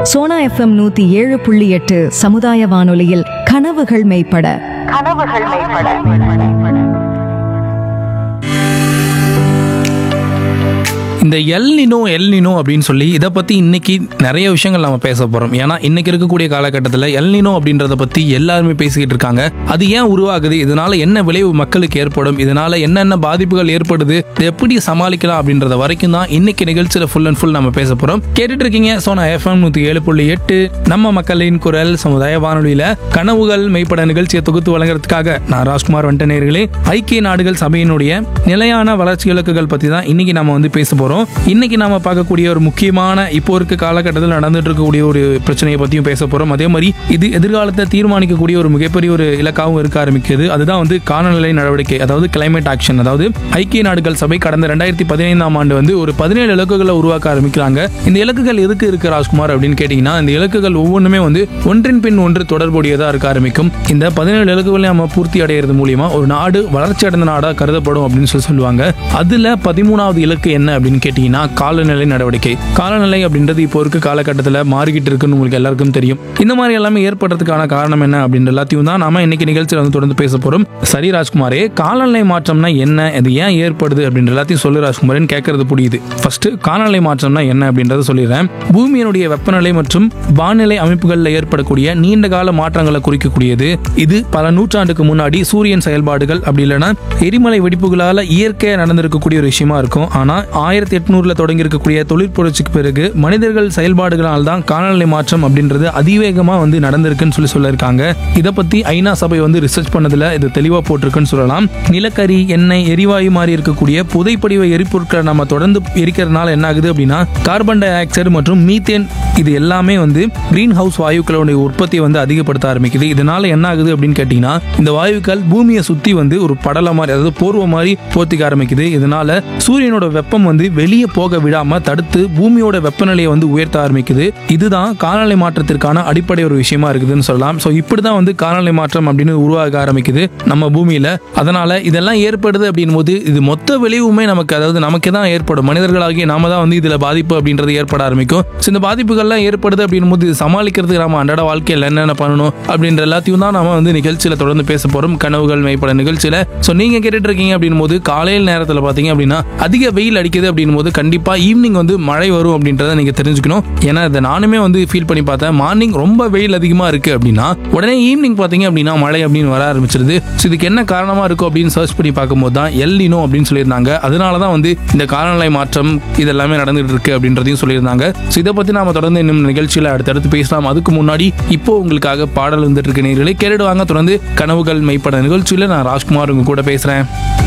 Sona FM நூத்தி ஏழு புள்ளி எட்டு சமுதாய வானொலியில் கனவுகள் மெய்ப்பட கனவுகள் மேம்பட இந்த எல் நினோ எல் நினோ அப்படின்னு சொல்லி இதை பற்றி இன்னைக்கு நிறைய விஷயங்கள் நம்ம பேச போகிறோம் ஏன்னா இன்னைக்கு இருக்கக்கூடிய காலகட்டத்தில் எல் நினோ அப்படின்றத பற்றி எல்லாருமே பேசிக்கிட்டு இருக்காங்க அது ஏன் உருவாகுது இதனால என்ன விளைவு மக்களுக்கு ஏற்படும் இதனால என்னென்ன பாதிப்புகள் ஏற்படுது இதை எப்படி சமாளிக்கலாம் அப்படின்றத வரைக்கும் தான் இன்னைக்கு நிகழ்ச்சியில் ஃபுல் அண்ட் ஃபுல் நம்ம பேச போகிறோம் கேட்டுட்டு இருக்கீங்க சோனா எஃப்எம் நூற்றி ஏழு புள்ளி எட்டு நம்ம மக்களின் குரல் சமுதாய வானொலியில் கனவுகள் மெய்ப்பட நிகழ்ச்சியை தொகுத்து வழங்குறதுக்காக நான் ராஜ்குமார் வண்ட நேர்களே ஐக்கிய நாடுகள் சபையினுடைய நிலையான வளர்ச்சி இலக்குகள் பற்றி தான் இன்னைக்கு நம்ம வந்து பேச போகிறோம் இன்னைக்கு நாம பார்க்கக்கூடிய ஒரு முக்கியமான இப்போ இருக்க காலகட்டத்தில் நடந்துட்டு இருக்கக்கூடிய ஒரு பிரச்சனையை பற்றியும் பேச போகிறோம் அதே மாதிரி இது எதிர்காலத்தை தீர்மானிக்கக்கூடிய ஒரு மிகப்பெரிய ஒரு இலக்காகவும் இருக்க ஆரம்பிக்குது அதுதான் வந்து காலநிலை நடவடிக்கை அதாவது கிளைமேட் ஆக்ஷன் அதாவது ஐக்கிய நாடுகள் சபை கடந்த ரெண்டாயிரத்தி பதினைந்தாம் ஆண்டு வந்து ஒரு பதினேழு இலக்குகளை உருவாக்க ஆரம்பிக்கிறாங்க இந்த இலக்குகள் எதுக்கு இருக்கு ராஜ்குமார் அப்படின்னு கேட்டிங்கன்னா இந்த இலக்குகள் ஒவ்வொன்றுமே வந்து ஒன்றின் பின் ஒன்று தொடர்புடையதாக இருக்க ஆரம்பிக்கும் இந்த பதினேழு இலக்குகளை நம்ம பூர்த்தி அடைகிறது மூலியமா ஒரு நாடு வளர்ச்சி அடைந்த நாடாக கருதப்படும் அப்படின்னு சொல்லி சொல்லுவாங்க அதுல பதிமூணாவது இலக்கு என்ன அப்படின்னு கேட்டிங்கன்னா காலநிலை நடவடிக்கை காலநிலை அப்படின்றது இப்போ இருக்க காலகட்டத்தில் மாறிக்கிட்டு இருக்குன்னு உங்களுக்கு எல்லாருக்கும் தெரியும் இந்த மாதிரி எல்லாமே ஏற்படுறதுக்கான காரணம் என்ன அப்படின்ற எல்லாத்தையும் தான் நாம இன்னைக்கு நிகழ்ச்சியில் வந்து தொடர்ந்து பேச போறோம் சரி ராஜ்குமாரே காலநிலை மாற்றம்னா என்ன அது ஏன் ஏற்படுது அப்படின்ற எல்லாத்தையும் சொல்லு ராஜ்குமாரன் கேட்கறது புரியுது ஃபர்ஸ்ட் காலநிலை மாற்றம்னா என்ன அப்படின்றத சொல்லிடுறேன் பூமியினுடைய வெப்பநிலை மற்றும் வானிலை அமைப்புகளில் ஏற்படக்கூடிய நீண்ட கால மாற்றங்களை குறிக்கக்கூடியது இது பல நூற்றாண்டுக்கு முன்னாடி சூரியன் செயல்பாடுகள் அப்படி இல்லைன்னா எரிமலை வெடிப்புகளால இயற்கையாக நடந்திருக்கக்கூடிய ஒரு விஷயமா இருக்கும் ஆனா ஆயிரத்தி எட்நூறுல தொடங்கி இருக்கக்கூடிய தொழிற்புரட்சிக்கு பிறகு மனிதர்கள் செயல்பாடுகளால் தான் காலநிலை மாற்றம் அப்படின்றது அதிவேகமா வந்து நடந்திருக்குன்னு சொல்லி சொல்லியிருக்காங்க இதை பத்தி ஐநா சபை வந்து ரிசர்ச் பண்ணதுல இது தெளிவா போட்டிருக்குன்னு சொல்லலாம் நிலக்கரி எண்ணெய் எரிவாயு மாதிரி இருக்கக்கூடிய புதைப்படிவ எரிபொருட்களை நம்ம தொடர்ந்து எரிக்கிறதுனால என்ன ஆகுது அப்படின்னா கார்பன் டை ஆக்சைடு மற்றும் மீத்தேன் இது எல்லாமே வந்து கிரீன் ஹவுஸ் வாயுக்களுடைய உற்பத்தியை வந்து அதிகப்படுத்த ஆரம்பிக்குது இதனால என்ன ஆகுது அப்படின்னு கேட்டிங்கன்னா இந்த வாயுக்கள் பூமியை சுத்தி வந்து ஒரு படல மாதிரி அதாவது போர்வ மாதிரி போர்த்திக்க ஆரம்பிக்குது இதனால சூரியனோட வெப்பம் வந்து வெளியே போக விடாம தடுத்து பூமியோட வெப்பநிலையை வந்து உயர்த்த ஆரம்பிக்குது இதுதான் காலநிலை மாற்றத்திற்கான அடிப்படை ஒரு விஷயமா இருக்குதுன்னு சொல்லலாம் ஸோ இப்படிதான் வந்து காலநிலை மாற்றம் அப்படின்னு உருவாக ஆரம்பிக்குது நம்ம பூமியில அதனால இதெல்லாம் ஏற்படுது அப்படின் போது இது மொத்த விளைவுமே நமக்கு அதாவது நமக்கு தான் ஏற்படும் மனிதர்களாகிய நாம தான் வந்து இதுல பாதிப்பு அப்படின்றது ஏற்பட ஆரம்பிக்கும் ஸோ இந்த பாதிப்புகள்லாம் ஏற்படுது அப்படின் போது இது சமாளிக்கிறதுக்கு நம்ம அன்றாட வாழ்க்கையில் என்னென்ன பண்ணணும் அப்படின்ற எல்லாத்தையும் தான் நாம வந்து நிகழ்ச்சியில தொடர்ந்து பேச போறோம் கனவுகள் மெய்ப்பட நிகழ்ச்சியில ஸோ நீங்க கேட்டுட்டு இருக்கீங்க அப்படின் போது காலையில் நேரத்தில் பார்த்தீங்க அப்படின்னா அதிக வெயில் அடிக்குது அப்படின் போது கண்டிப்பா ஈவினிங் வந்து மழை வரும் அப்படின்றத நீங்க தெரிஞ்சுக்கணும் ஏன்னா இதை நானுமே வந்து ஃபீல் பண்ணி பார்த்தேன் மார்னிங் ரொம்ப வெயில் அதிகமா இருக்கு அப்படின்னா உடனே ஈவினிங் பார்த்தீங்க அப்படின்னா மழை அப்படின்னு வர ஆரம்பிச்சிருது ஸோ இதுக்கு என்ன காரணமா இருக்கும் அப்படின்னு சர்ச் பண்ணி பார்க்கும்போது தான் எல்லினோ அப்படின்னு சொல்லியிருந்தாங்க அதனால தான் வந்து இந்த காலநிலை மாற்றம் இதெல்லாமே நடந்துட்டு இருக்கு அப்படின்றதையும் சொல்லியிருந்தாங்க ஸோ இதை பத்தி நாம தொடர்ந்து இன்னும் நிகழ்ச்சியில அடுத்தடுத்து பேசலாம் அதுக்கு முன்னாடி இப்போ உங்களுக்காக பாடல் வந்துட்டு இருக்க நேர்களை கேட்டுடுவாங்க தொடர்ந்து கனவுகள் மெய்ப்பட நிகழ்ச்சியில நான் ராஜ்குமார் உங்க கூட பேசுறேன்